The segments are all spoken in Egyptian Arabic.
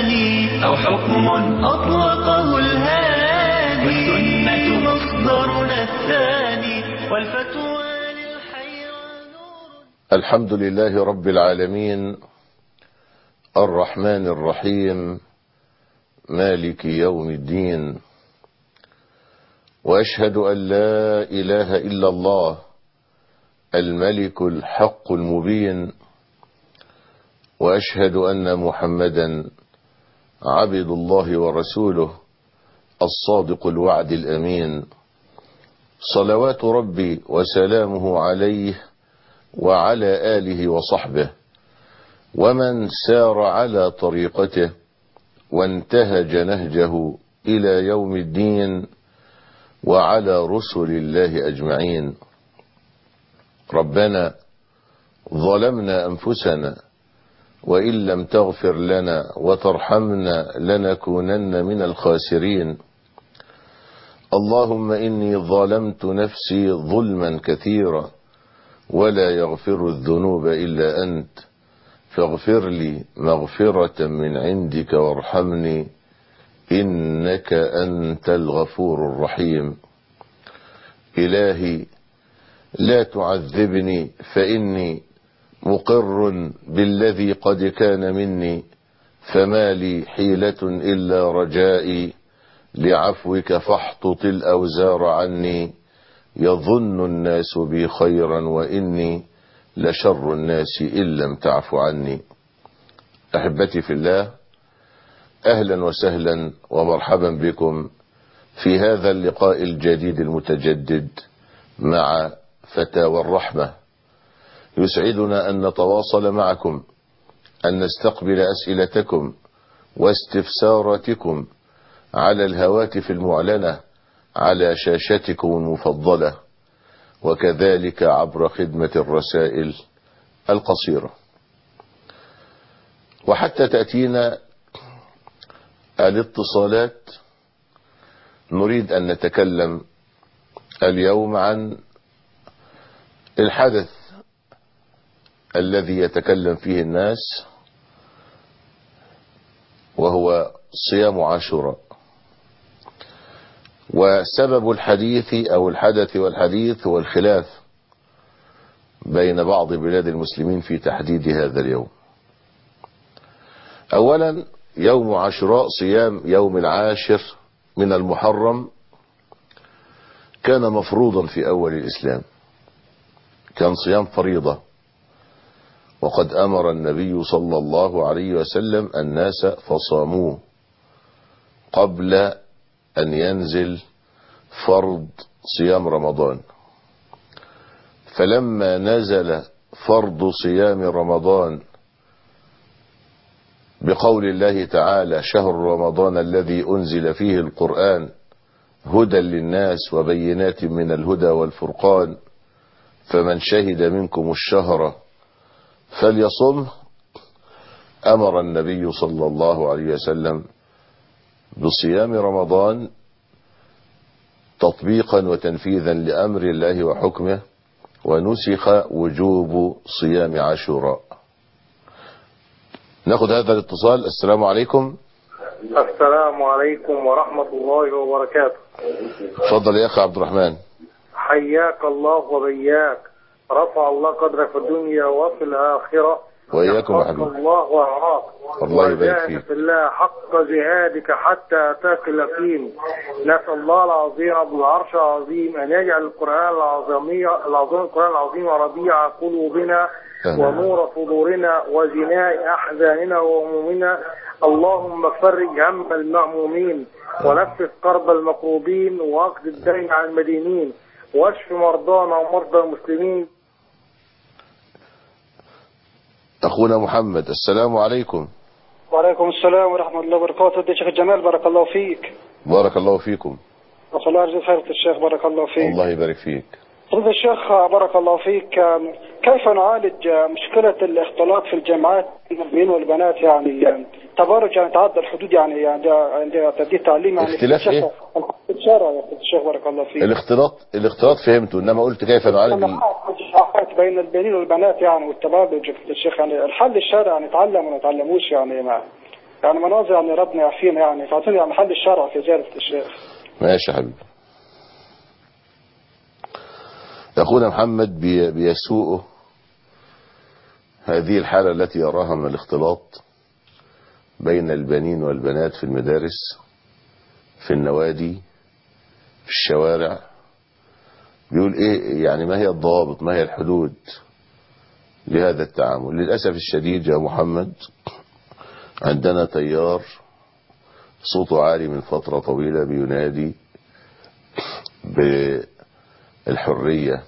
الثاني أو حكم أطلقه الهادي والسنة مصدرنا الثاني والفتوى للحيرة نور الحمد لله رب العالمين الرحمن الرحيم مالك يوم الدين واشهد ان لا اله الا الله الملك الحق المبين واشهد ان محمدا عبد الله ورسوله الصادق الوعد الامين صلوات ربي وسلامه عليه وعلى اله وصحبه ومن سار على طريقته وانتهج نهجه الى يوم الدين وعلى رسل الله اجمعين ربنا ظلمنا انفسنا وان لم تغفر لنا وترحمنا لنكونن من الخاسرين اللهم اني ظلمت نفسي ظلما كثيرا ولا يغفر الذنوب الا انت فاغفر لي مغفرة من عندك وارحمني إنك أنت الغفور الرحيم إلهي لا تعذبني فإني مقر بالذي قد كان مني فما لي حيلة إلا رجائي لعفوك فاحطط الأوزار عني يظن الناس بي خيرا وإني لشر الناس إن لم تعف عني أحبتي في الله أهلا وسهلا ومرحبا بكم في هذا اللقاء الجديد المتجدد مع فتاوى الرحمة يسعدنا أن نتواصل معكم أن نستقبل أسئلتكم واستفساراتكم على الهواتف المعلنة على شاشتكم المفضلة وكذلك عبر خدمة الرسائل القصيرة وحتى تأتينا الاتصالات نريد أن نتكلم اليوم عن الحدث الذي يتكلم فيه الناس وهو صيام عاشوراء وسبب الحديث أو الحدث والحديث هو الخلاف بين بعض بلاد المسلمين في تحديد هذا اليوم أولا يوم عاشوراء صيام يوم العاشر من المحرم كان مفروضا في أول الإسلام كان صيام فريضة وقد أمر النبي صلى الله عليه وسلم الناس فصاموه قبل أن ينزل فرض صيام رمضان فلما نزل فرض صيام رمضان بقول الله تعالى شهر رمضان الذي أنزل فيه القرآن هدى للناس وبينات من الهدى والفرقان فمن شهد منكم الشهر فليصم أمر النبي صلى الله عليه وسلم بصيام رمضان تطبيقا وتنفيذا لأمر الله وحكمه ونسخ وجوب صيام عاشوراء ناخذ هذا الاتصال السلام عليكم السلام عليكم ورحمة الله وبركاته تفضل يا أخي عبد الرحمن حياك الله وبياك رفع الله قدرك في الدنيا وفي الآخرة وإياكم يا يحفظك حبيبي الله ويرعاك الله يبارك وجاهد فيك. في الله حق جهادك حتى أتاك اليقين نسأل الله العظيم رب العرش العظيم أن يجعل القرآن العظيم العظيم القرآن العظيم ربيع قلوبنا آمين. ونور صدورنا وجناء أحزاننا وهمومنا اللهم فرج هم المهمومين ونفس كرب المكروبين واقض الدين عن المدينين واشف مرضانا ومرضى المسلمين أخونا محمد السلام عليكم وعليكم السلام ورحمة الله وبركاته يا شيخ جمال بارك الله فيك بارك الله فيكم وصلى الله يجزيك خير الشيخ بارك الله فيك الله يبارك فيك فضيلة الشيخ بارك الله فيك آم، كيف نعالج آه، مشكلة الاختلاط في الجامعات بين البنين والبنات يعني آم، تبارك يعني تعدى الحدود يعني عند عند تدريس تعليم يعني اختلاف الشيخ- إيه؟ الشرع يا فضيلة الشيخ بارك الله فيك الاختلاط الاختلاط فهمته إنما قلت كيف نعالج ال- الجامعات بين البنين والبنات يعني والتبادل يا فضيلة الشيخ يعني الحل الشرعي يعني نتعلم وما نتعلموش يعني ما يعني مناظر يعني ربنا يعافينا يعني فعايزين يعني حل الشرع في زيادة الشيخ ماشي يا حبيبي أخونا محمد بي- بيسوءه هذه الحالة التي يراها من الاختلاط بين البنين والبنات في المدارس في النوادي في الشوارع بيقول ايه يعني ما هي الضوابط ما هي الحدود لهذا التعامل للأسف الشديد يا محمد عندنا تيار صوته عالي من فترة طويلة بينادي بالحرية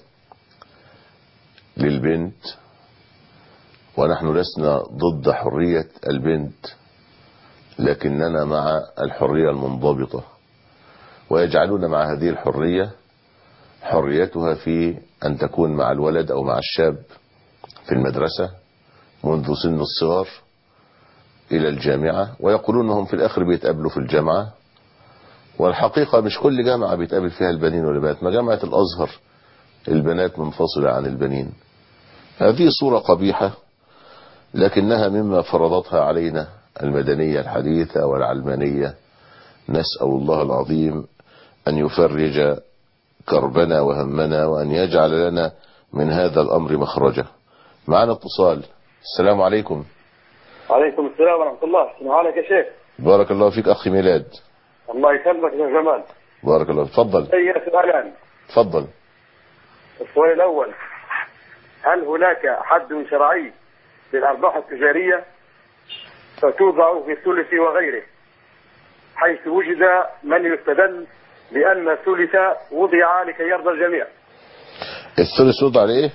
للبنت ونحن لسنا ضد حرية البنت لكننا مع الحرية المنضبطة ويجعلون مع هذه الحرية حريتها في أن تكون مع الولد أو مع الشاب في المدرسة منذ سن الصغر إلى الجامعة ويقولون أنهم في الآخر بيتقابلوا في الجامعة والحقيقة مش كل جامعة بيتقابل فيها البنين والبنات ما جامعة الأزهر البنات منفصلة عن البنين هذه صورة قبيحة لكنها مما فرضتها علينا المدنية الحديثة والعلمانية نسأل الله العظيم أن يفرج كربنا وهمنا وأن يجعل لنا من هذا الأمر مخرجا معنا اتصال السلام عليكم عليكم السلام ورحمة الله السلام عليك يا شيخ بارك الله فيك أخي ميلاد الله يسلمك يا جمال بارك الله تفضل هي سؤالان تفضل السؤال الأول هل هناك حد شرعي للأرباح التجارية فتوضع في الثلث وغيره حيث وجد من يستدل بأن الثلث وضع لكي يرضى الجميع الثلث وضع عليه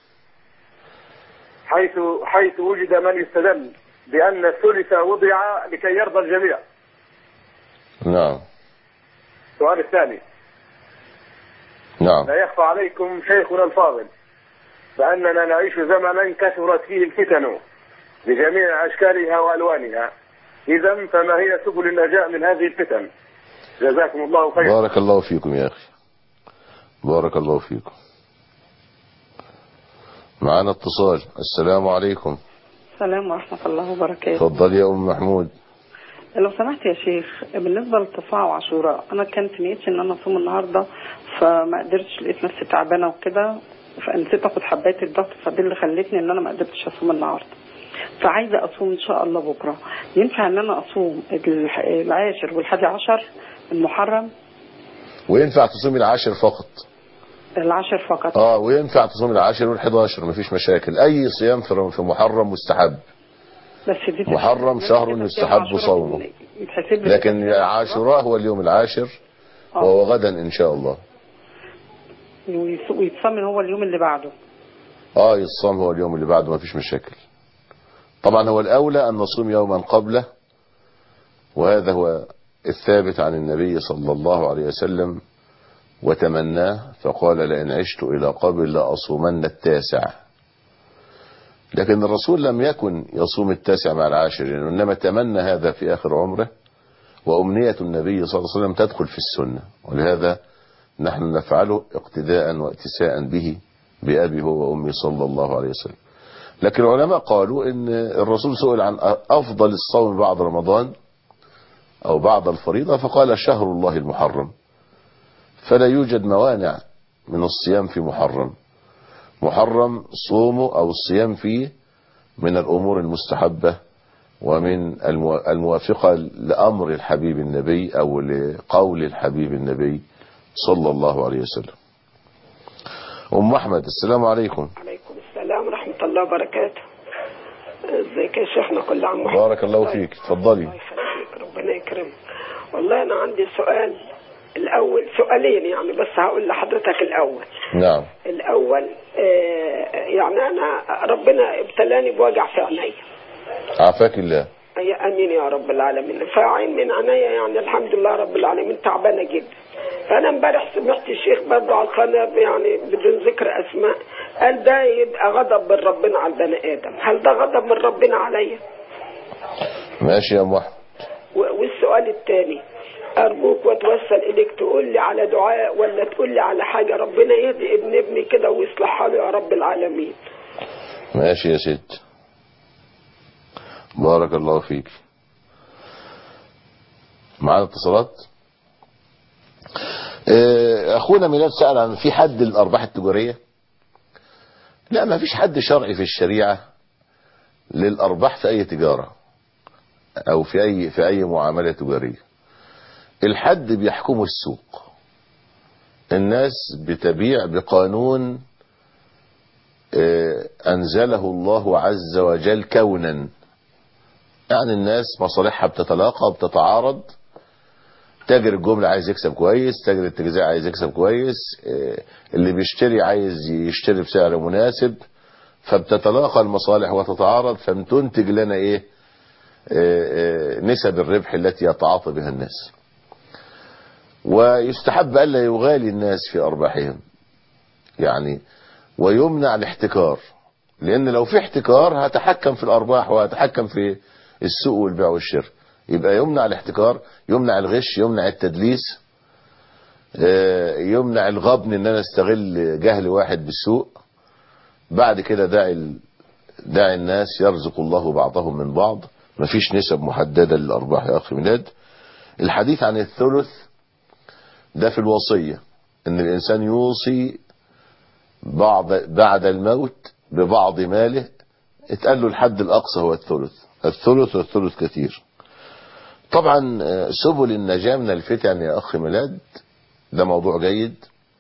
حيث حيث وجد من يستدل بأن الثلث وضع لكي يرضى الجميع نعم السؤال الثاني نعم لا يخفى عليكم شيخنا الفاضل بأننا نعيش زمنا كثرت فيه الفتن بجميع أشكالها وألوانها إذا فما هي سبل النجاة من هذه الفتن جزاكم الله خيرا بارك الله فيكم يا أخي بارك الله فيكم معنا اتصال السلام عليكم السلام ورحمة الله وبركاته تفضل يا أم محمود لو سمحت يا شيخ بالنسبة للتفاع وعاشوراء أنا كانت نيتي إن أنا أصوم النهاردة فما قدرتش لقيت نفسي تعبانة وكده فنسيت آخد حباية الضغط فدي اللي خلتني إن أنا ما قدرتش أصوم النهاردة فعايزة أصوم إن شاء الله بكرة ينفع إن أنا أصوم الح- العاشر والحادي عشر المحرم وينفع تصوم العاشر فقط العاشر فقط اه وينفع تصوم العاشر والحداشر مفيش مشاكل اي صيام في في محرم مستحب بس دي تتحسب- محرم شهر كده يستحب عاشوراء صومه. يتحسب لي لكن عاشوراء هو اليوم العاشر آه. وهو غدا ان شاء الله ويص- ويتصمم هو اليوم اللي بعده اه يصوم هو اليوم اللي بعده مفيش مشاكل طبعا هو الاولى ان نصوم يوما قبله وهذا هو الثابت عن النبي صلى الله عليه وسلم وتمناه فقال لئن عشت الى قبل لاصومن التاسع لكن الرسول لم يكن يصوم التاسع مع العاشر يعني انما تمنى هذا في اخر عمره وامنيه النبي صلى الله عليه وسلم تدخل في السنه ولهذا نحن نفعله اقتداء واتساء به بأبي هو وأمي صلى الله عليه وسلم لكن العلماء قالوا ان الرسول سئل عن أفضل الصوم بعد رمضان أو بعد الفريضة فقال شهر الله المحرم فلا يوجد موانع من الصيام في محرم محرم صومه أو الصيام فيه من الأمور المستحبة ومن المو- الموافقة لأمر الحبيب النبي أو لقول الحبيب النبي صلى الله عليه وسلم أم أحمد السلام عليكم عليكم السلام ورحمة الله وبركاته ازيك يا شيخنا كل عام وحضرتك بارك الله فيك اتفضلي الله يخليك ربنا يكرمك والله أنا عندي سؤال الأول سؤالين يعني بس هقول لحضرتك الأول نعم الأول آه يعني أنا ربنا ابتلاني بوجع في عينيا عافاك الله يا امين يا رب العالمين فعين من عينيا يعني الحمد لله رب العالمين تعبانه جدا فانا امبارح سمعت الشيخ برضه على القناه يعني بدون ذكر اسماء قال ده يبقى غضب من ربنا على البني ادم هل ده غضب من ربنا عليا ماشي يا أم أحمد و- والسؤال الثاني ارجوك واتوسل اليك تقول لي على دعاء ولا تقول لي على حاجه ربنا يهدي ابن ابني كده ويصلح حاله يا رب العالمين ماشي يا ست بارك الله فيك معانا اتصالات آه، اخونا ميلاد سأل عن في حد للارباح التجارية لا ما فيش حد شرعي في الشريعة للارباح في اي تجارة او في اي في اي معاملة تجارية الحد بيحكمه السوق الناس بتبيع بقانون آه، انزله الله عز وجل كونا يعني الناس مصالحها بتتلاقى وبتتعارض تاجر الجملة عايز يكسب كويس تاجر التجزئة عايز يكسب كويس آه، اللي بيشتري عايز يشتري بسعر مناسب فبتتلاقى المصالح وتتعارض فبتنتج لنا ايه آه، آه، نسب الربح التي يتعاطى بها الناس ويستحب ألا يغالي الناس في أرباحهم يعني ويمنع الاحتكار لأن لو في احتكار هتحكم في الأرباح وهتحكم في السوق والبيع والشراء يبقى يمنع الاحتكار يمنع الغش يمنع التدليس آه، يمنع الغبن ان انا استغل جهل واحد بالسوق بعد كده داعي ال- داعي الناس يرزق الله بعضهم من بعض مفيش نسب محددة للأرباح يا أخي ميلاد الحديث عن الثلث ده في الوصية ان الانسان يوصي بعض بعد الموت ببعض ماله اتقال له الحد الاقصى هو الثلث الثلث والثلث كثير طبعا آه، سبل النجاة من الفتن يا اخ ميلاد ده موضوع جيد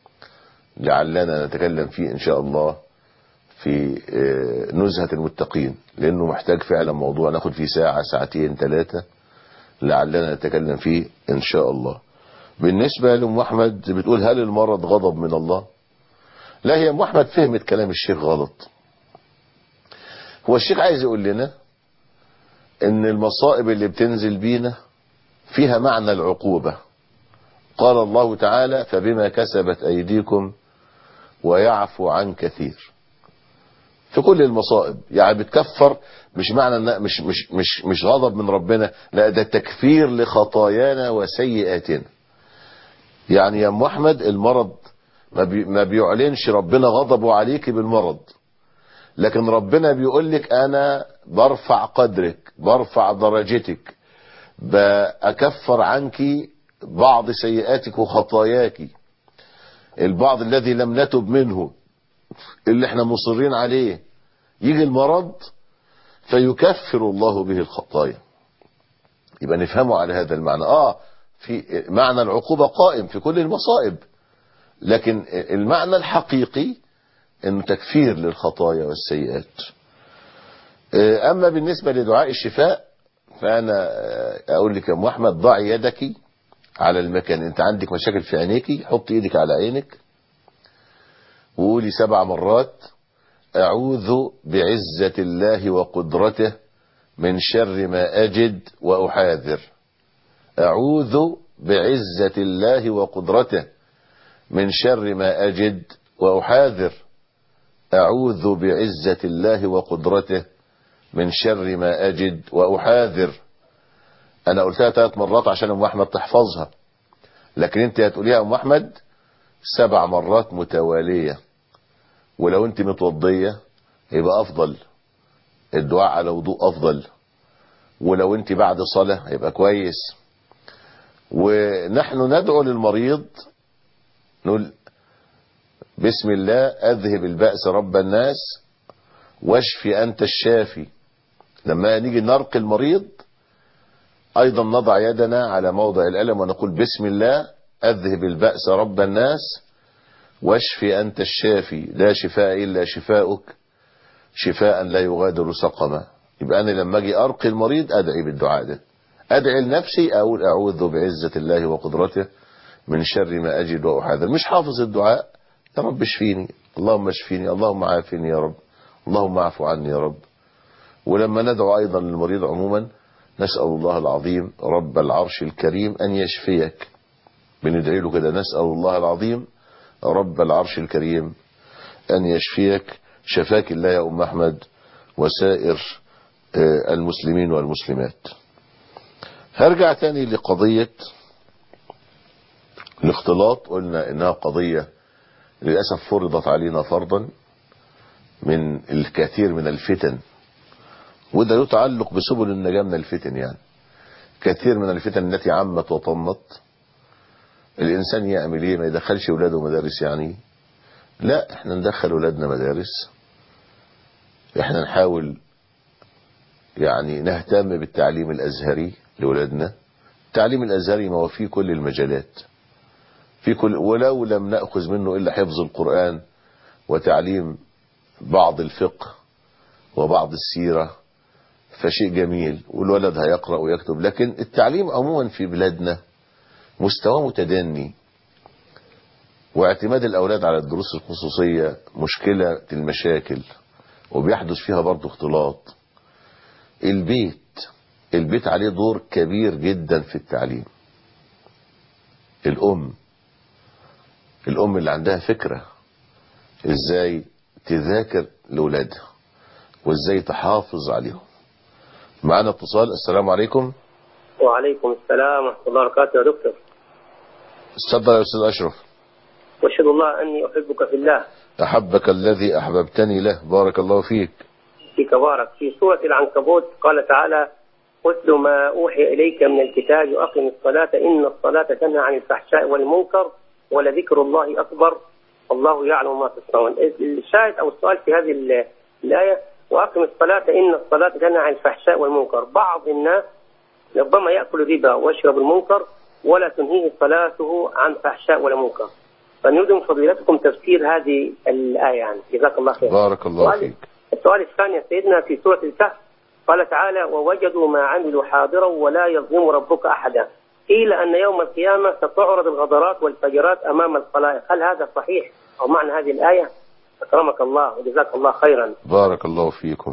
لعلنا نتكلم فيه ان شاء الله في آه، نزهة المتقين لانه محتاج فعلا موضوع ناخد فيه ساعة ساعتين ثلاثة لعلنا نتكلم فيه ان شاء الله بالنسبة لأم أحمد بتقول هل المرض غضب من الله لا هي أم أحمد فهمت كلام الشيخ غلط هو الشيخ عايز يقول لنا ان المصائب اللي بتنزل بينا فيها معنى العقوبة قال الله تعالى فبما كسبت أيديكم ويعفو عن كثير في كل المصائب يعني بتكفر مش معنى إنها مش مش مش مش غضب من ربنا لا ده تكفير لخطايانا وسيئاتنا يعني يا ام احمد المرض ما, بي ما بيعلنش ربنا غضبه عليك بالمرض لكن ربنا بيقول لك انا برفع قدرك برفع درجتك بأكفر عنك بعض سيئاتك وخطاياك البعض الذي لم نتب منه اللي احنا مصرين عليه يجي المرض فيكفر الله به الخطايا يبقى نفهمه على هذا المعنى اه في معنى العقوبة قائم في كل المصائب لكن المعنى الحقيقي انه تكفير للخطايا والسيئات اما بالنسبة لدعاء الشفاء فانا اقول لك يا ام احمد ضع يدك على المكان انت عندك مشاكل في عينيك حط ايدك على عينك وقولي سبع مرات اعوذ بعزة الله وقدرته من شر ما اجد واحاذر اعوذ بعزة الله وقدرته من شر ما اجد واحاذر اعوذ بعزة الله وقدرته من شر ما اجد واحاذر انا قلتها ثلاث مرات عشان ام احمد تحفظها لكن انت هتقوليها ام احمد سبع مرات متوالية ولو انت متوضية يبقى افضل الدعاء على وضوء افضل ولو انت بعد صلاة يبقى كويس ونحن ندعو للمريض نقول بسم الله اذهب البأس رب الناس واشفي انت الشافي لما نيجي نرقي المريض ايضا نضع يدنا على موضع الالم ونقول بسم الله اذهب البأس رب الناس واشفي انت الشافي لا شفاء الا شفاؤك شفاء لا يغادر سقما يبقى انا لما اجي ارقي المريض ادعي بالدعاء ده ادعي لنفسي اقول اعوذ بعزة الله وقدرته من شر ما اجد واحاذر مش حافظ الدعاء يا رب اشفيني اللهم اشفيني اللهم عافني يا رب اللهم اعفو عني يا رب ولما ندعو ايضا للمريض عموما نسأل الله العظيم رب العرش الكريم ان يشفيك بندعي له كده نسأل الله العظيم رب العرش الكريم ان يشفيك شفاك الله يا ام احمد وسائر المسلمين والمسلمات هرجع تاني لقضية الاختلاط قلنا انها قضية للأسف فرضت علينا فرضا من الكثير من الفتن وده له تعلق بسبل النجاة من الفتن يعني كثير من الفتن التي عمت وطمت الإنسان يعمل إيه ما يدخلش أولاده مدارس يعني لا احنا ندخل أولادنا مدارس احنا نحاول يعني نهتم بالتعليم الأزهري لأولادنا التعليم الأزهري ما هو فيه كل المجالات في كل ولو لم نأخذ منه إلا حفظ القرآن وتعليم بعض الفقه وبعض السيرة فشيء جميل والولد هيقرأ ويكتب لكن التعليم عموما في بلادنا مستوى متدني واعتماد الأولاد على الدروس الخصوصية مشكلة المشاكل وبيحدث فيها برضه اختلاط البيت البيت عليه دور كبير جدا في التعليم الأم الأم اللي عندها فكرة ازاي تذاكر لأولادها وازاي تحافظ عليهم معنا اتصال السلام عليكم وعليكم السلام ورحمة الله وبركاته يا دكتور اتفضل يا أستاذ أشرف واشهد الله أني أحبك في الله أحبك الذي أحببتني له بارك الله فيك فيك بارك في سورة العنكبوت قال تعالى اتل ما أوحي إليك من الكتاب وأقم الصلاة إن الصلاة تنهى عن الفحشاء والمنكر ولذكر الله أكبر والله يعلم ما تصنعون الشاهد أو السؤال في هذه ال- الآية وأقم الصلاة إن الصلاة تنهى عن الفحشاء والمنكر بعض الناس ربما يأكل الربا ويشرب المنكر ولا تنهيه صلاته عن فحشاء ولا منكر فنريد من فضيلتكم تفسير هذه الآية يعني جزاك الله خير بارك الله السؤال- فيك السؤال الثاني يا سيدنا في سورة الكهف قال تعالى ووجدوا ما عملوا حاضرا ولا يظلم ربك أحدا قيل أن يوم القيامة ستعرض الغدرات والفجرات أمام الخلائق هل هذا صحيح أو معنى هذه الآية أكرمك الله وجزاك الله خيرا بارك الله فيكم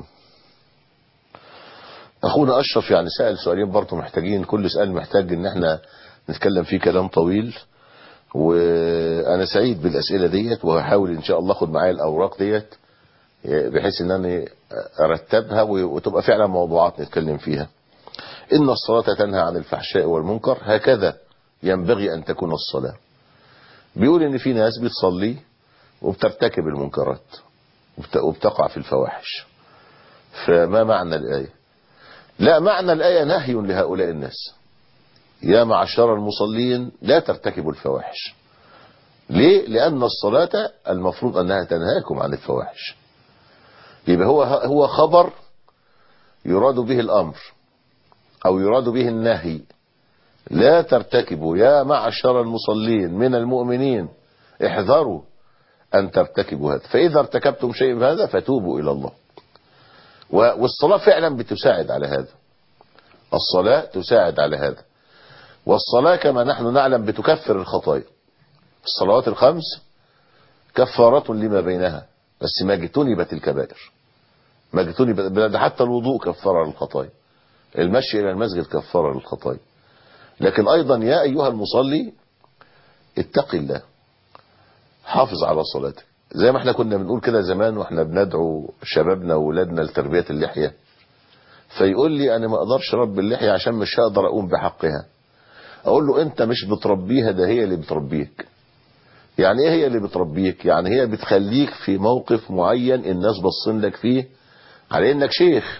أخونا أشرف يعني سأل سؤالين برضه محتاجين كل سؤال محتاج إن احنا نتكلم فيه كلام طويل وأنا سعيد بالأسئلة ديت وهحاول إن شاء الله أخد معايا الأوراق ديت بحيث إن أنا أرتبها وتبقى فعلا موضوعات نتكلم فيها إن الصلاة تنهى عن الفحشاء والمنكر هكذا ينبغي أن تكون الصلاة بيقول إن في ناس بتصلي وبترتكب المنكرات وبت- وبتقع في الفواحش فما معنى الآية لا معنى الآية نهي لهؤلاء الناس يا معشر المصلين لا ترتكبوا الفواحش ليه لأن الصلاة المفروض أنها تنهاكم عن الفواحش يبقى هو هو خبر يراد به الأمر أو يراد به النهي لا ترتكبوا يا معشر المصلين من المؤمنين احذروا أن ترتكبوا هذا فإذا ارتكبتم شيء من هذا فتوبوا إلى الله و- والصلاة فعلا بتساعد على هذا الصلاة تساعد على هذا والصلاة كما نحن نعلم بتكفر الخطايا الصلوات الخمس كفارة لما بينها بس ما اجتنبت الكبائر ما اجتنبت ده حتى الوضوء كفارة للخطايا المشي إلى المسجد كفارة للخطايا لكن أيضا يا أيها المصلي اتق الله حافظ على صلاتك زي ما احنا كنا بنقول كده زمان واحنا بندعو شبابنا وولادنا لتربية اللحية فيقول لي انا ما اقدرش اربي اللحية عشان مش هقدر اقوم بحقها اقول له انت مش بتربيها ده هي اللي بتربيك يعني ايه هي اللي بتربيك يعني هي بتخليك في موقف معين الناس باصين لك فيه على انك شيخ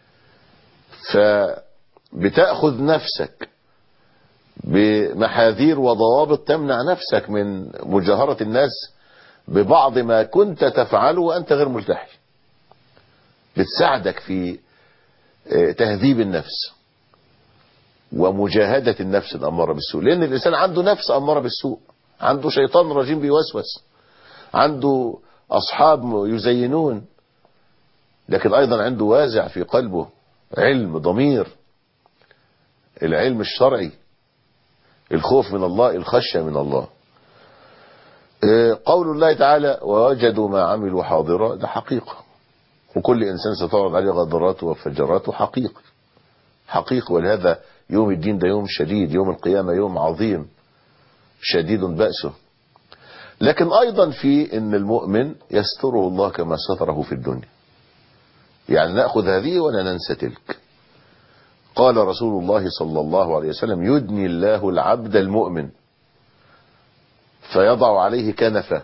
فبتاخذ نفسك بمحاذير وضوابط تمنع نفسك من مجاهرة الناس ببعض ما كنت تفعله وأنت غير ملتحي بتساعدك في آه، تهذيب النفس ومجاهدة النفس الأمارة بالسوء لأن الإنسان عنده نفس أمارة بالسوء عنده شيطان رجيم بيوسوس عنده أصحاب يزينون لكن أيضا عنده وازع في قلبه علم ضمير العلم الشرعي الخوف من الله الخشية من الله آه، قول الله تعالى ووجدوا ما عملوا حاضرا ده حقيقة وكل إنسان ستعرض عليه غدراته وفجراته حقيقي حقيقي ولهذا يوم الدين ده يوم شديد يوم القيامة يوم عظيم شديد بأسه لكن أيضا في أن المؤمن يستره الله كما ستره في الدنيا يعني نأخذ هذه ولا ننسى تلك قال رسول الله صلى الله عليه وسلم يدني الله العبد المؤمن فيضع عليه كنفه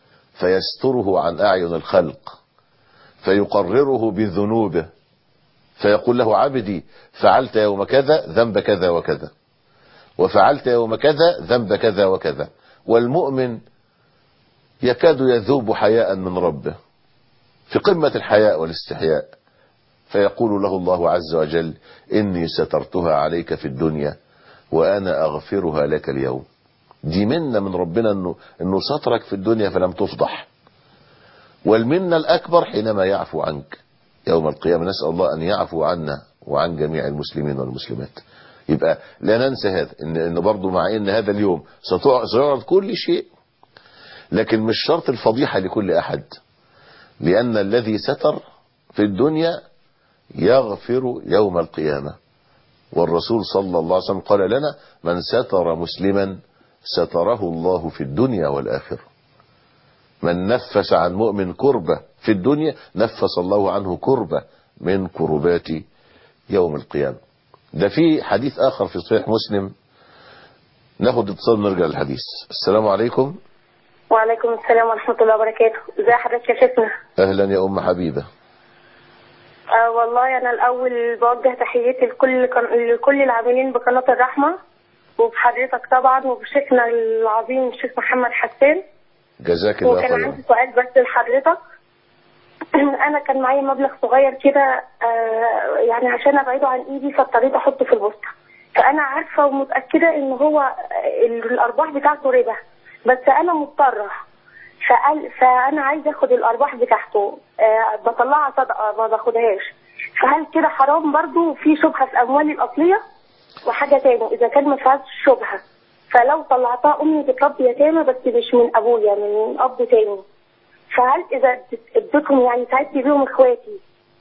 فيستره عن أعين الخلق فيقرره بذنوبه فيقول له عبدي فعلت يوم كذا ذنب كذا وكذا وفعلت يوم كذا ذنب كذا وكذا والمؤمن يكاد يذوب حياء من ربه في قمة الحياء والاستحياء فيقول له الله عز وجل إني سترتها عليك في الدنيا وأنا أغفرها لك اليوم دي منة من ربنا إنه, إنه سترك في الدنيا فلم تفضح والمنة الأكبر حينما يعفو عنك يوم القيامة نسأل الله أن يعفو عنا وعن جميع المسلمين والمسلمات يبقى لا ننسى هذا إن, إن برضو مع إن هذا اليوم سيعرض كل شيء لكن مش شرط الفضيحة لكل أحد لأن الذي ستر في الدنيا يغفر يوم القيامة والرسول صلى الله عليه وسلم قال لنا من ستر مسلما ستره الله في الدنيا والآخرة من نفس عن مؤمن كربة في الدنيا نفس الله عنه كربة من كربات يوم القيامة ده في حديث آخر في صحيح مسلم ناخد اتصال نرجع للحديث السلام عليكم وعليكم السلام ورحمة الله وبركاته ازي حضرتك يا شيخنا أهلا يا أم حبيبة آه والله أنا الأول بوجه تحياتي لكل كان... لكل العاملين بقناة الرحمة وبحضرتك طبعا وبشيخنا العظيم الشيخ محمد حسان جزاك الله وكان خيرا عندي سؤال بس لحضرتك أنا كان معايا مبلغ صغير كده آه يعني عشان أبعده عن إيدي فاضطريت أحطه في البوسطة فأنا عارفة ومتأكدة إن هو الأرباح بتاعته ربا بس أنا مضطرة فقال فانا عايزه اخد الارباح بتاعته أه بطلعها صدقه ما باخدهاش فهل كده حرام برضو في شبهه في اموالي الاصليه وحاجه تاني اذا كان ما فيهاش شبهه فلو طلعتها امي بتربي يتامى بس مش من ابويا من اب تاني فهل اذا اديتهم يعني ساعدت بيهم اخواتي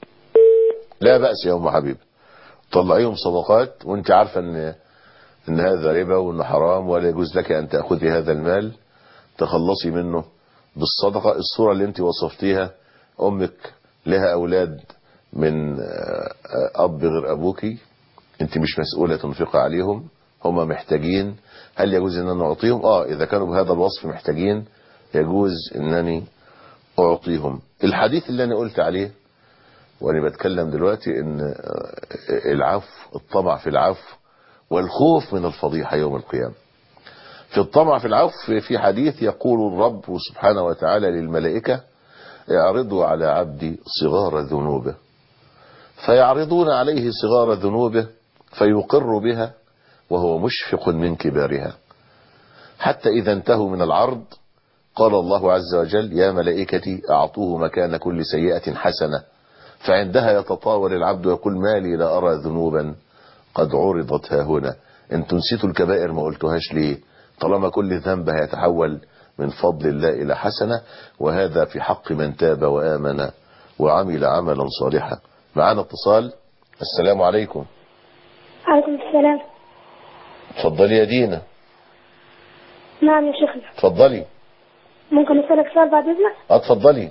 لا بأس يا أم حبيبة طلعيهم صدقات وانت عارفة ان ان هذا ربا وانه حرام ولا يجوز لك ان تأخذي هذا المال تخلصي منه بالصدقة الصورة اللي انت وصفتيها امك لها اولاد من اب غير ابوك انت مش مسؤولة تنفق عليهم هم محتاجين هل يجوز ان انا اعطيهم اه اذا كانوا بهذا الوصف محتاجين يجوز انني اعطيهم الحديث اللي انا قلت عليه وانا بتكلم دلوقتي ان العفو الطمع في العفو والخوف من الفضيحة يوم القيامة في الطمع في العفو في حديث يقول الرب سبحانه وتعالى للملائكة اعرضوا على عبدي صغار ذنوبه فيعرضون عليه صغار ذنوبه فيقر بها وهو مشفق من كبارها حتى إذا انتهوا من العرض قال الله عز وجل يا ملائكتي أعطوه مكان كل سيئة حسنة فعندها يتطاول العبد ويقول ما لي لا أرى ذنوبا قد عرضت ها هنا انتوا نسيتوا الكبائر ما قلتوهاش ليه طالما كل ذنب هيتحول من فضل الله إلى حسنة وهذا في حق من تاب وآمن وعمل عملا صالحا معنا اتصال السلام عليكم عليكم السلام اتفضلي يا دينا نعم يا شيخنا اتفضلي ممكن أسألك سؤال بعد إذنك اتفضلي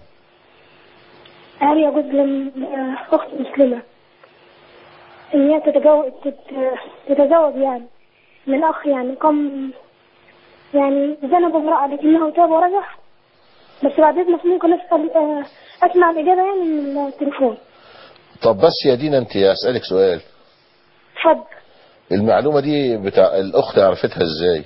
هل يجوز لأخت مسلمة إن هي تتجوز تت- تتزوج يعني من أخ يعني قام يعني ذنب امرأة لكنه تاب ورجع بس بعد إذنك ممكن أسأل آه، أسمع الإجابة يعني من التليفون طب بس يا دينا انت اسألك سؤال اتفضل المعلومة دي بتاع الاخت عرفتها ازاي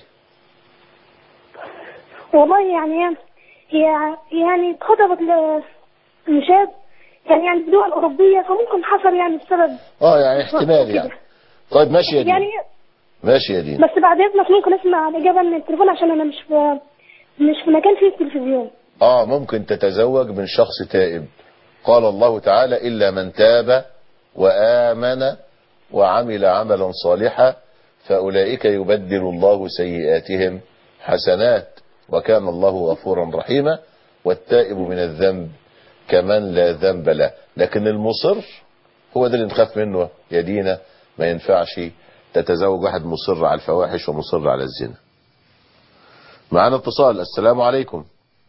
والله يعني هي يعني اتخطبت لشاب يعني يعني في دول أوروبية فممكن حصل يعني بسبب اه يعني احتمال يعني طيب ماشي يا دينا يعني ماشي يا دينا بس بعد إذنك ممكن أسمع الإجابة من التليفون عشان أنا مش في مش في مكان فيه التلفزيون اه ممكن تتزوج من شخص تائب قال الله تعالى إلا من تاب وآمن وعمل عملا صالحا فأولئك يبدل الله سيئاتهم حسنات وكان الله غفورا رحيما والتائب من الذنب كمن لا ذنب له لكن المصر هو ده اللي نخاف منه يا دينا ما ينفعش تتزوج واحد مصر على الفواحش ومصر على الزنا معنا اتصال السلام عليكم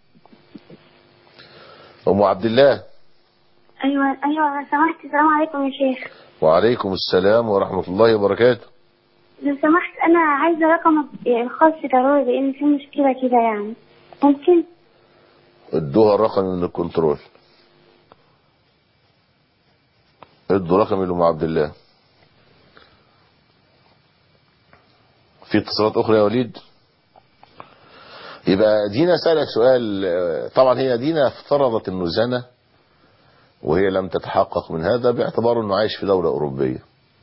ام عبد الله أيوة أيوة لو سمحت السلام عليكم يا شيخ وعليكم السلام ورحمة الله وبركاته لو سمحت أنا عايزة رقم الخاص ضروري لأن في مشكلة كده يعني ممكن ادوها الرقم من الكنترول ادوا رقم لأم عبد الله في اتصالات أخرى يا وليد يبقى دينا سألك سؤال آه، طبعا هي دينا افترضت انه زنى وهي لم تتحقق من هذا باعتبار انه عايش في دولة أوروبية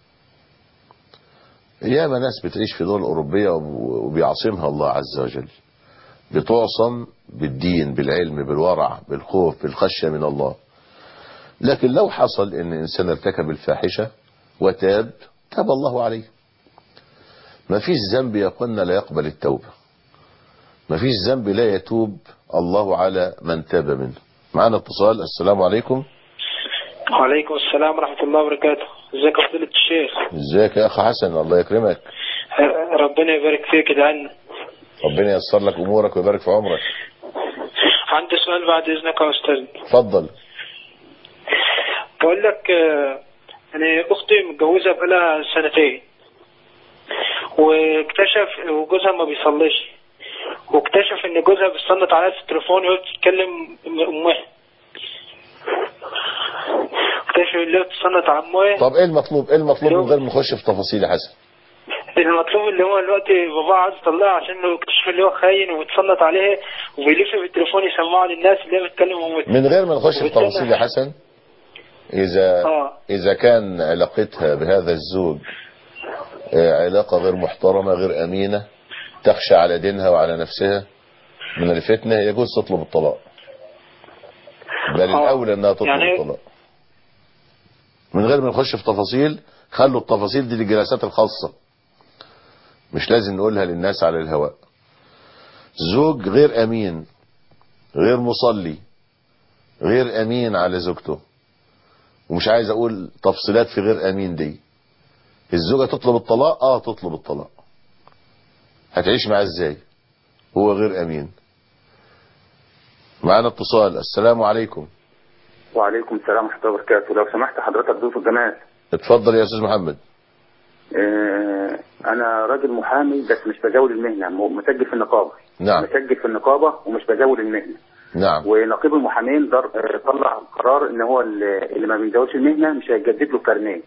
ياما ناس بتعيش في دول أوروبية وب- وبيعصمها الله عز وجل بتعصم بالدين بالعلم بالورع بالخوف بالخشية من الله لكن لو حصل ان انسان ارتكب الفاحشة وتاب تاب الله عليه ما فيش ذنب يا اخوانا لا يقبل التوبة ما فيش ذنب لا يتوب الله على من تاب منه معنا اتصال السلام عليكم وعليكم السلام ورحمة الله وبركاته ازيك يا فضيلة الشيخ ازيك يا اخ حسن الله يكرمك ربنا يبارك فيك ادعنا ربنا ييسر لك امورك ويبارك في عمرك عندي سؤال بعد اذنك يا استاذ اتفضل بقول لك آه، انا اختي متجوزة بقالها سنتين واكتشف وجوزها ما بيصليش واكتشف ان جوزها بيصنت عليها في التليفون وهي بتتكلم امها اكتشف ان هي بتصنت على امها طب ايه المطلوب ايه المطلوب من غير ما نخش في تفاصيل يا حسن المطلوب اللي هو دلوقتي بابا عايز يطلعها عشان لو اكتشف اللي هو خاين وبيتسلط عليها وبيلف بالتليفون يسمعها للناس اللي هي بتكلم امها من غير ما نخش في تفاصيل يا حسن اذا اه اذا كان علاقتها بهذا الزوج آه، علاقة غير محترمة غير امينة تخشى على دينها وعلى نفسها من الفتنة يجوز تطلب الطلاق بل آه. الاولى انها تطلب يعني- الطلاق من غير ما نخش في تفاصيل خلوا التفاصيل دي للجلسات الخاصة مش لازم نقولها للناس على الهواء زوج غير امين غير مصلي غير امين على زوجته ومش عايز اقول تفصيلات في غير امين دي الزوجة تطلب الطلاق اه تطلب الطلاق هتعيش معاه ازاي هو غير امين معانا اتصال السلام عليكم وعليكم السلام ورحمة الله وبركاته لو سمحت حضرتك ضيف الجمال اتفضل يا استاذ محمد آه، أنا راجل محامي بس مش بزاول المهنة م- مسجل في النقابة نعم مسجل في النقابة ومش بزاول المهنة نعم ونقيب المحامين در- آه، طلع قرار إن هو اللي اللي ما بيزاولش المهنة مش هيجدد له الكارنيه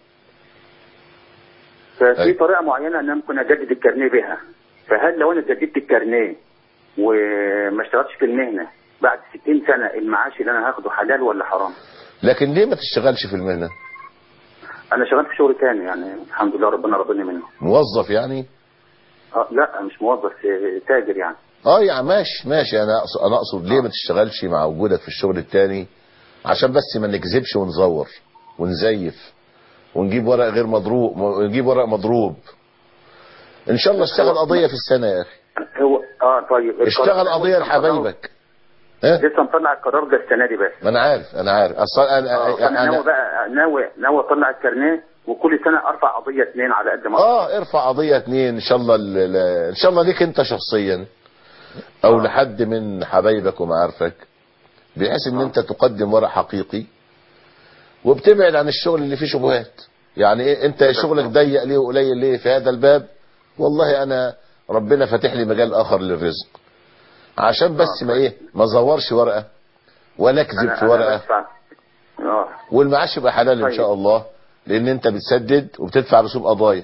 ففي أيوة. طريقة معينة أنا ممكن أجدد الكارنيه بها فهل لو أنا جددت الكارنيه وما اشتغلتش في المهنة بعد 60 سنة المعاش اللي أنا هاخده حلال ولا حرام؟ لكن ليه ما تشتغلش في المهنة أنا شغال في شغل تاني يعني الحمد لله ربنا ربنا منه موظف يعني آه لا مش موظف آه، تاجر يعني اه يعني ماشي ماشي انا اقصد انا اقصد ليه ما تشتغلش مع وجودك في الشغل التاني عشان بس ما نكذبش ونزور ونزيف ونجيب ورق غير مضروب ونجيب ورق مضروب ان شاء الله اشتغل قضية في السنة يا اخي هو اه طيب اشتغل القرار- قضية لحبايبك ها لسه مطلع القرار ده السنه دي بس ما انا عارف انا عارف اصلا انا, آه فانا ناوي أنا بقى ناوي ناوي اطلع الكارنيه وكل سنه ارفع قضيه اثنين على قد ما اه ارفع قضية اتنين ان شاء الله ال- ال- ان شاء الله ليك انت شخصيا او لحد من حبايبك ومعارفك بحيث ان انت تقدم ورق حقيقي وبتبعد عن الشغل اللي فيه شبهات يعني ايه انت شغلك ضيق ليه وقليل ليه في هذا الباب والله انا ربنا فاتح لي مجال اخر للرزق عشان بس ما ايه ما زورش ورقة ولا اكذب أنا- في أنا ورقة بدفع. اه والمعاش يبقى حلال ان طيب. شاء الله لان انت بتسدد وبتدفع رسوم قضايا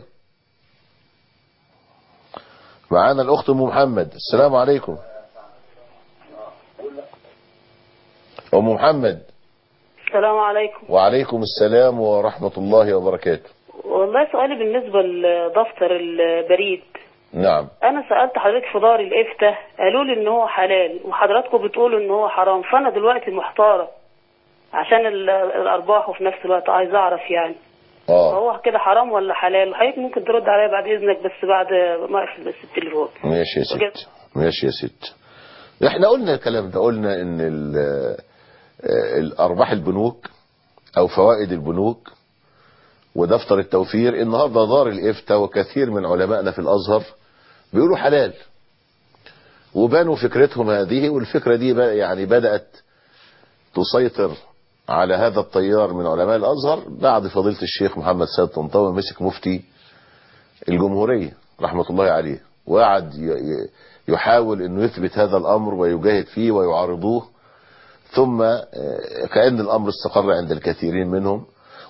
معانا الاخت ام محمد السلام عليكم ام محمد السلام عليكم وعليكم السلام ورحمة الله وبركاته والله سؤالي بالنسبة لدفتر البريد نعم أنا سألت حضرتك في دار الإفتاء قالوا لي إن هو حلال وحضراتكم بتقولوا إن هو حرام فأنا دلوقتي محتارة عشان ال- الأرباح وفي نفس الوقت عايز أعرف يعني اه هو كده حرام ولا حلال وحضرتك ممكن ترد عليا بعد إذنك بس بعد ما أقفل بس التليفون ماشي يا ست ماشي يا ست احنا قلنا الكلام ده قلنا ان ال- آه، الارباح البنوك او فوائد البنوك ودفتر التوفير النهارده دار الافتاء وكثير من علمائنا في الازهر بيقولوا حلال وبانوا فكرتهم هذه والفكرة دي بقى يعني بدأت تسيطر على هذا التيار من علماء الازهر بعد فضيلة الشيخ محمد سيد طنطاوي مسك مفتي الجمهورية رحمة الله عليه وقعد ي- ي- يحاول انه يثبت هذا الامر ويجاهد فيه ويعارضوه ثم آه، كأن الامر استقر عند الكثيرين منهم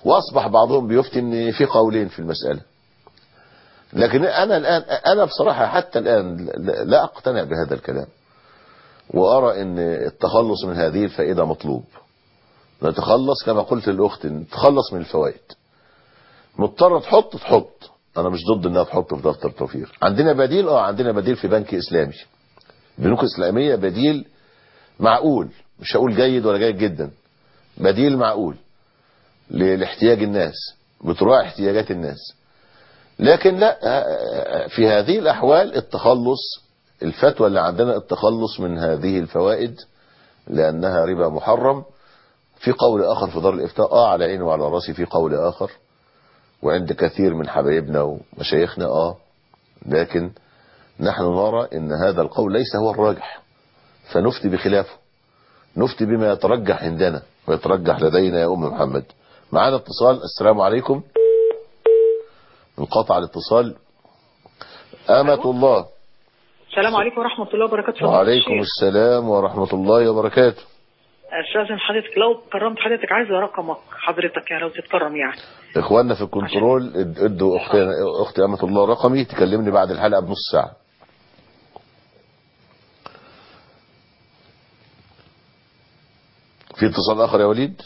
واصبح بعضهم بيفتي ان في قولين في المسألة لكن انا الان انا بصراحة حتى الان لا اقتنع بهذا الكلام وارى ان التخلص من هذه الفائدة مطلوب نتخلص كما قلت للاخت نتخلص من الفوائد مضطر تحط تحط انا مش ضد انها تحط في دفتر توفير عندنا بديل اه عندنا بديل في بنك اسلامي البنوك الاسلاميه بديل معقول مش هقول جيد ولا جيد جدا بديل معقول ل- لاحتياج الناس بتراعي احتياجات الناس لكن لا آه، في هذه الاحوال التخلص الفتوى اللي عندنا التخلص من هذه الفوائد لانها ربا محرم في قول اخر في دار الافتاء اه على عيني وعلى راسي في قول اخر وعند كثير من حبايبنا ومشايخنا اه لكن نحن نرى ان هذا القول ليس هو الراجح فنفتي بخلافه نفتي بما يترجح عندنا ويترجح لدينا يا ام محمد معانا اتصال السلام عليكم انقطع الاتصال أمة الله السلام عليكم ورحمة الله وبركاته فضيلة وعليكم الشيخ. السلام ورحمة الله وبركاته استاذن حضرتك لو كرمت حضرتك عايز رقمك حضرتك يعني لو تتكرم يعني اخواننا في الكنترول اد- ادوا اختي اختي امة الله رقمي تكلمني بعد الحلقة بنص ساعة في اتصال اخر يا وليد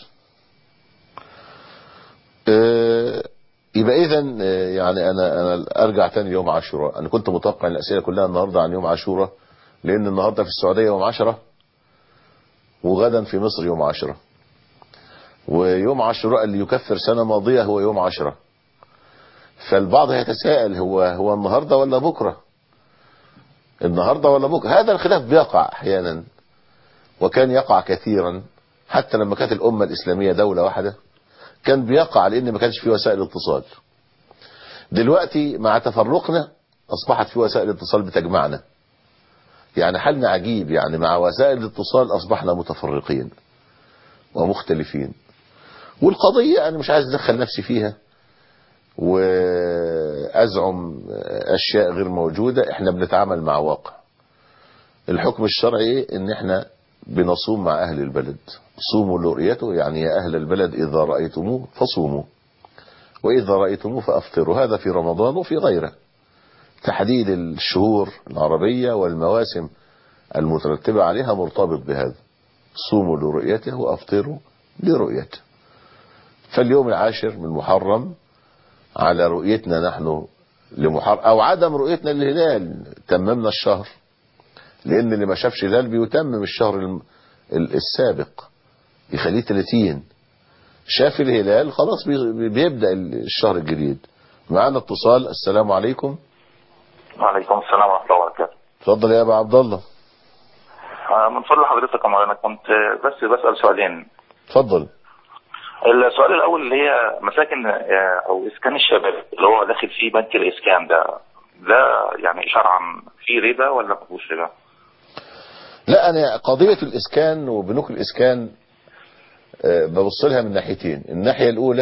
اه يبقى اذا اه، يعني انا انا ارجع تاني يوم عاشوراء انا كنت متوقع ان الاسئله كلها النهارده عن يوم عاشوراء لان النهارده في السعوديه يوم عشرة وغدا في مصر يوم عشرة ويوم عاشوراء اللي يكفر سنة ماضية هو يوم عشرة فالبعض يتساءل هو هو النهاردة ولا بكرة النهاردة ولا بكرة هذا الخلاف بيقع احيانا وكان يقع كثيرا حتى لما كانت الأمة الإسلامية دولة واحدة كان بيقع لأن ما كانش في وسائل اتصال دلوقتي مع تفرقنا أصبحت في وسائل اتصال بتجمعنا يعني حالنا عجيب يعني مع وسائل الاتصال أصبحنا متفرقين ومختلفين والقضية أنا مش عايز أدخل نفسي فيها وأزعم أشياء غير موجودة إحنا بنتعامل مع واقع الحكم الشرعي إيه؟ إن إحنا بنصوم مع أهل البلد صوموا لرؤيته يعني يا أهل البلد إذا رأيتموه فصوموا وإذا رأيتموه فأفطروا هذا في رمضان وفي غيره تحديد الشهور العربية والمواسم المترتبة عليها مرتبط بهذا صوموا لرؤيته وأفطروا لرؤيته فاليوم العاشر من محرم على رؤيتنا نحن لمحرم أو عدم رؤيتنا للهلال تممنا الشهر لأن اللي ما شافش هلال بيتمم الشهر الم- ال- السابق يخليه 30 شاف الهلال خلاص بي- بيبدأ الشهر الجديد معانا اتصال السلام عليكم وعليكم السلام ورحمة الله وبركاته اتفضل يا ابا عبد الله آه، من فضل حضرتك يا مولانا كنت بس بسأل سؤالين اتفضل السؤال الأول اللي هي مساكن آه، أو إسكان الشباب اللي هو داخل فيه بنك الإسكان ده ده يعني شرعا فيه ربا ولا ما فيهوش ربا؟ لا انا قضية الاسكان وبنوك الاسكان آه، ببص لها من ناحيتين الناحية الاولى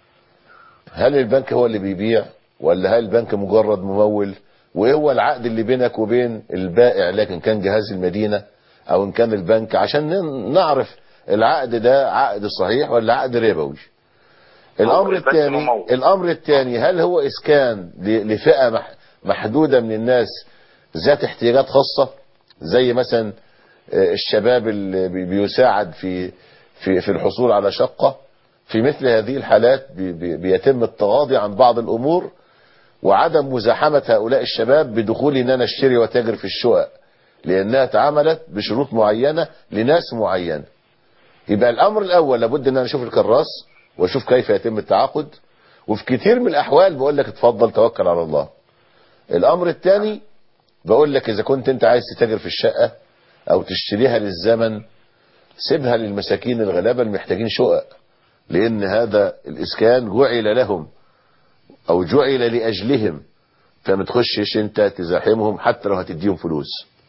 هل البنك هو اللي بيبيع ولا هل البنك مجرد ممول وايه هو العقد اللي بينك وبين البائع لكن كان جهاز المدينة او ان كان البنك عشان ن- نعرف العقد ده عقد صحيح ولا عقد ربوي الامر البنك الثاني ممول. الامر الثاني هل هو اسكان ل- لفئة مح- محدودة من الناس ذات احتياجات خاصة زي مثلا آه، الشباب اللي بي- بيساعد في في في الحصول على شقة في مثل هذه الحالات بي- بي- بيتم التغاضي عن بعض الامور وعدم مزاحمة هؤلاء الشباب بدخول ان انا اشتري وتاجر في الشقق لانها اتعملت بشروط معينة لناس معينة يبقى الامر الاول لابد ان انا اشوف الكراس واشوف كيف يتم التعاقد وفي كتير من الاحوال بقول لك اتفضل توكل على الله الامر الثاني بقول لك اذا كنت انت عايز تتاجر في الشقة او تشتريها للزمن سيبها للمساكين الغلابة المحتاجين شقق لان هذا الاسكان جعل لهم او جعل لاجلهم فما تخشش انت تزاحمهم حتى لو هتديهم فلوس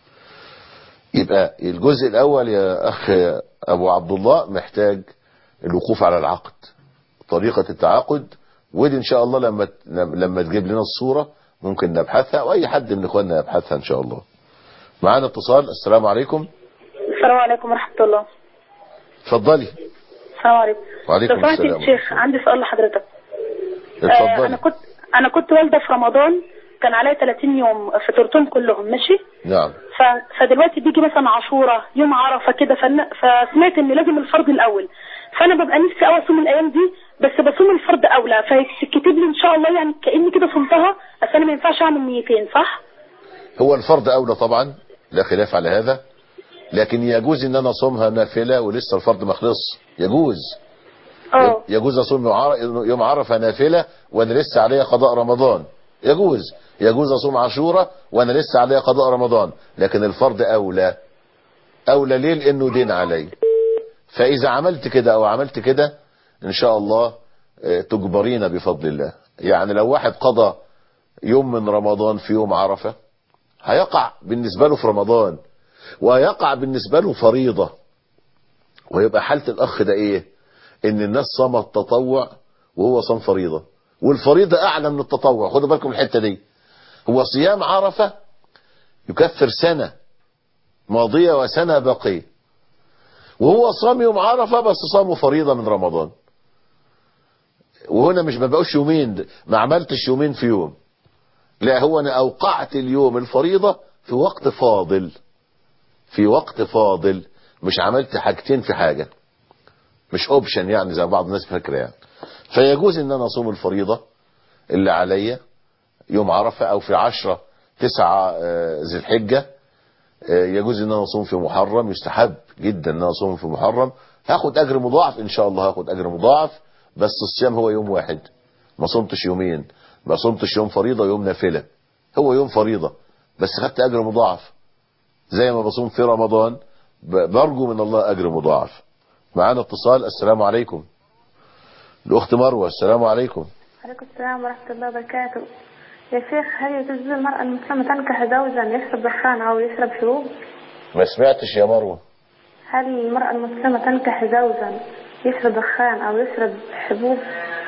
يبقى الجزء الاول يا اخ ابو عبد الله محتاج الوقوف على العقد طريقة التعاقد ودي ان شاء الله لما لما تجيب لنا الصورة ممكن نبحثها واي حد من اخواننا يبحثها ان شاء الله معانا اتصال السلام عليكم السلام عليكم ورحمة الله اتفضلي السلام عليكم وعليكم لو سمحت السلام يا شيخ عندي سؤال لحضرتك آه اتفضلي انا كنت انا كنت والده في رمضان كان عليا 30 يوم فطرتهم كلهم ماشي نعم ف... فدلوقتي بيجي مثلا عاشوره يوم عرفه كده فن... فسمعت ان لازم الفرض الاول فانا ببقى نفسي قوي اصوم الايام دي بس بصوم الفرض اولى فيتكتب لي ان شاء الله يعني كاني كده صمتها بس انا ما ينفعش اعمل نيتين صح؟ هو الفرض أولى طبعا لا خلاف على هذا لكن يجوز ان انا اصومها نافلة ولسه الفرض ما خلص يجوز اه يجوز اصوم يوم عر- يوم عرفة نافلة وانا لسه عليا قضاء رمضان يجوز يجوز اصوم عاشورة وانا لسه عليا قضاء رمضان لكن الفرض اولى اولى ليه لانه دين علي فاذا عملت كده او عملت كده ان شاء الله آه، تجبرين بفضل الله يعني لو واحد قضى يوم من رمضان في يوم عرفة هيقع بالنسبة له في رمضان ويقع بالنسبة له فريضة ويبقى حالة الأخ ده إيه إن الناس صامت تطوع وهو صام فريضة والفريضة أعلى من التطوع خدوا بالكم الحتة دي هو صيام عرفة يكفر سنة ماضية وسنة باقية وهو صام يوم عرفة بس صامه فريضة من رمضان وهنا مش ما بقوش يومين ما عملتش يومين في يوم لا هو انا اوقعت اليوم الفريضة في وقت فاضل في وقت فاضل مش عملت حاجتين في حاجة مش اوبشن يعني زي بعض الناس فاكره يعني فيجوز ان انا اصوم الفريضة اللي عليا يوم عرفة او في عشرة تسعة آه، ذي الحجة آه، يجوز ان انا اصوم في محرم يستحب جدا ان انا اصوم في محرم هاخد اجر مضاعف ان شاء الله هاخد اجر مضاعف بس الصيام هو يوم واحد ما صمتش يومين ما صمتش يوم فريضة يوم نافلة هو يوم فريضة بس خدت اجر مضاعف زي ما بصوم في رمضان ب- برجو من الله اجر مضاعف معانا اتصال السلام عليكم الاخت مروة السلام عليكم عليكم السلام ورحمة الله وبركاته يا شيخ هل يجوز للمرأة المسلمة تنكح زوجا يشرب دخان أو يشرب شروب؟ ما سمعتش يا مروة هل المرأة المسلمة تنكح زوجا يشرب دخان أو يشرب حبوب؟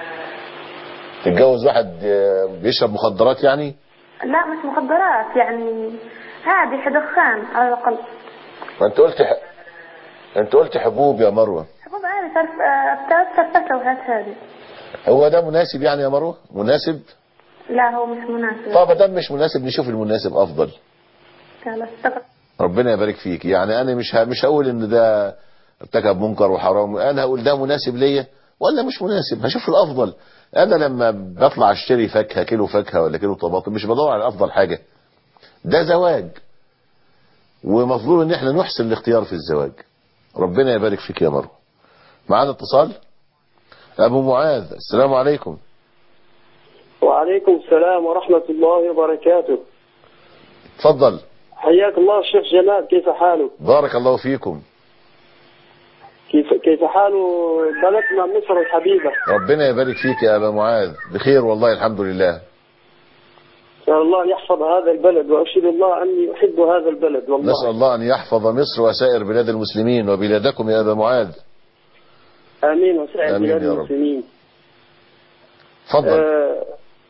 تتجوز واحد آه، بيشرب مخدرات يعني لا مش مخدرات يعني عادي دخان على الأقل ما انت قلت ح... انت قلت حبوب يا مروة حبوب عادي فرف- آه، فرفشة وهات هذه هو ده مناسب يعني يا مروة مناسب لا هو مش مناسب طب ده مش مناسب نشوف المناسب افضل لا استغرب ربنا يبارك فيك يعني انا مش ه... مش هقول ان ده ارتكب منكر وحرام انا هقول ده مناسب ليا ولا مش مناسب هشوف الافضل انا لما بطلع اشتري فاكهه كيلو فاكهه ولا كيلو طماطم مش بدور على افضل حاجه ده زواج ومفروض ان احنا نحسن الاختيار في الزواج ربنا يبارك فيك يا مروه معانا اتصال ابو معاذ السلام عليكم وعليكم السلام ورحمة الله وبركاته اتفضل حياك الله الشيخ جمال كيف حاله بارك الله فيكم كيف كيف حال بلدنا مصر الحبيبة ربنا يبارك فيك يا ابا معاذ بخير والله الحمد لله نسأل الله أن يحفظ هذا البلد وأشهد الله أني أحب هذا البلد والله نسأل الله أن يحفظ مصر وسائر بلاد المسلمين وبلادكم يا أبا معاذ آمين وسائر آمين بلاد يا رب. المسلمين تفضل آه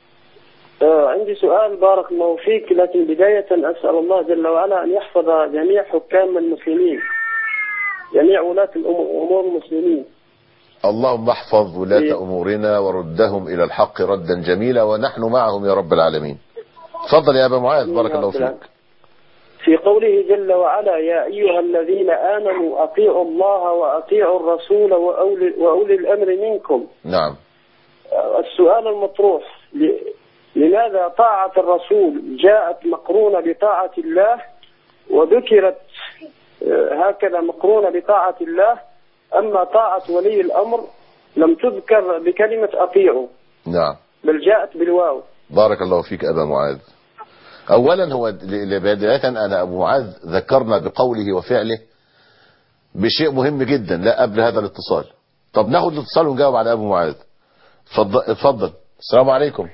آه عندي سؤال بارك الله فيك لكن بداية أسأل الله جل وعلا أن يحفظ جميع حكام المسلمين جميع ولاة الأمور أمور المسلمين اللهم احفظ ولاة أمورنا وردهم إلى الحق ردا جميلا ونحن معهم يا رب العالمين تفضل يا أبا معاذ بارك الله فيك في قوله جل وعلا يا أيها الذين آمنوا أطيعوا الله وأطيعوا الرسول وأولي, وأولي الأمر منكم نعم السؤال المطروح ل- لماذا طاعة الرسول جاءت مقرونة بطاعة الله وذكرت آه، هكذا مقرونة بطاعة الله أما طاعة ولي الأمر لم تذكر بكلمة أطيعوا نعم بل جاءت بالواو بارك الله فيك أبا معاذ أولا هو ل- لبداية أنا أبو معاذ ذكرنا بقوله وفعله بشيء مهم جدا لا قبل هذا الاتصال طب ناخد الاتصال ونجاوب على أبو معاذ اتفضل اتفضل السلام عليكم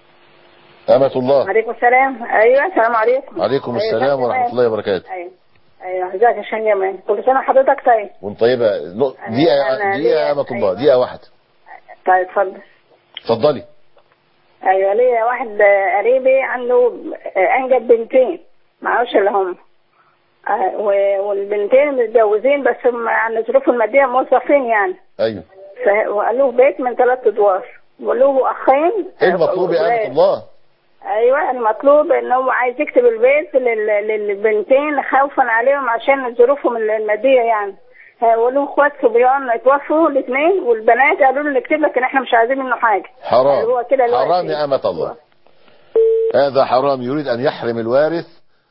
أمة الله عليكم السلام ايوه السلام عليكم عليكم أيوة، السلام كابتن ورحمة ماهر. الله وبركاته ايوه ايوه ازيك يا شان يمان كل سنه حضرتك طيب وانت طيبة نق- دقيقة أنا دقيقة يا ليا- أمة الله أيوة. دقيقة واحدة طيب اتفضل اتفضلي ايوه ليا واحد آه، قريبي عنده آه، انجب بنتين معرفش اللي هم آه، و- والبنتين متجوزين بس هم عن ظروف الماديه موظفين يعني ايوه ف- وقالوه بيت من ثلاث ادوار وله اخين ايه المطلوب يا ولاد. امة الله ايوه المطلوب ان هو عايز يكتب البيت لل- للبنتين خوفا عليهم عشان ظروفهم الماديه يعني ها، وله اخوات صبيان اتوفوا الاثنين والبنات قالوا له نكتب لك ان احنا مش عايزين منه حاجه حرام قال هو كده دلوقتي. حرام يا أمة الله هذا حرام يريد أن يحرم الوارث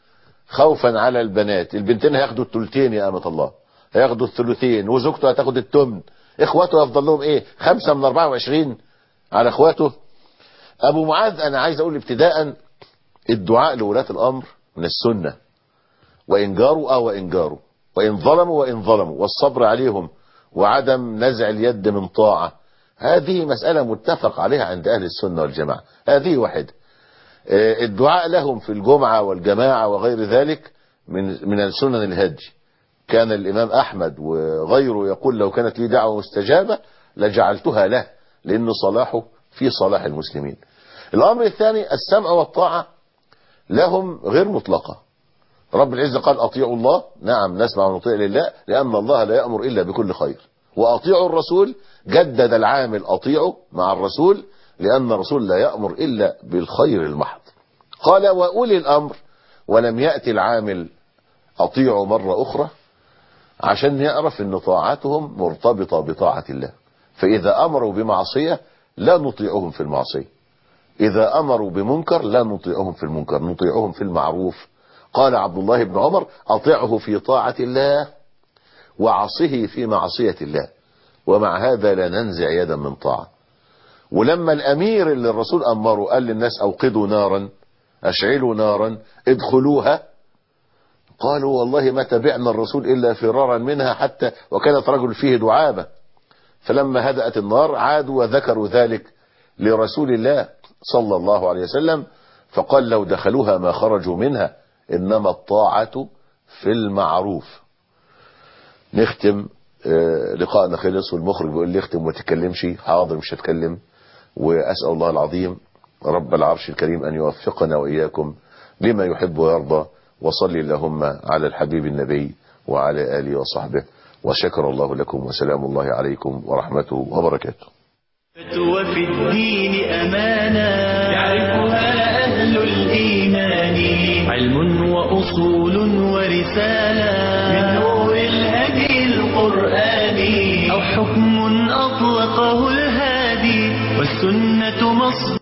خوفا على البنات البنتين هياخدوا الثلثين يا أمة الله هياخدوا الثلثين وزوجته هتاخد التمن اخواته هيفضل لهم ايه خمسة من 24 على اخواته ابو معاذ انا عايز اقول ابتداء الدعاء لولاة الامر من السنة وان جاروا او وان جاروا وان ظلموا وان ظلموا والصبر عليهم وعدم نزع اليد من طاعة هذه مسألة متفق عليها عند اهل السنة والجماعة هذه واحدة آه، الدعاء لهم في الجمعة والجماعة وغير ذلك من من السنن الهدي كان الإمام أحمد وغيره يقول لو كانت لي دعوة مستجابة لجعلتها له لأن صلاحه في صلاح المسلمين الأمر الثاني السمع والطاعة لهم غير مطلقة رب العزة قال أطيعوا الله نعم نسمع ونطيع لله لأن الله لا يأمر إلا بكل خير وأطيعوا الرسول جدد العامل أطيعوا مع الرسول لأن الرسول لا يأمر إلا بالخير المحض قال وأولي الأمر ولم يأتي العامل أطيعوا مرة أخرى عشان يعرف أن طاعتهم مرتبطة بطاعة الله فإذا أمروا بمعصية لا نطيعهم في المعصية إذا أمروا بمنكر لا نطيعهم في المنكر نطيعهم في المعروف قال عبد الله بن عمر أطيعه في طاعة الله وعصه في معصية الله ومع هذا لا ننزع يدا من طاعة ولما الأمير اللي الرسول أمره قال للناس أوقدوا نارا أشعلوا نارا ادخلوها قالوا والله ما تبعنا الرسول إلا فرارا منها حتى وكانت رجل فيه دعابة فلما هدأت النار عادوا وذكروا ذلك لرسول الله صلى الله عليه وسلم فقال لو دخلوها ما خرجوا منها إنما الطاعة في المعروف نختم آه، لقاءنا خلص والمخرج بيقول لي اختم وما تتكلمش حاضر مش هتكلم وأسأل الله العظيم رب العرش الكريم أن يوفقنا وإياكم لما يحب ويرضى وصل اللهم على الحبيب النبي وعلى آله وصحبه وشكر الله لكم وسلام الله عليكم ورحمته وبركاته وفي الدين أمانة يعرفها أهل الإيمان علم وأصول ورسالة من نور الهدي القرآني أو حكم أطلقه الهادي والسنة مصدر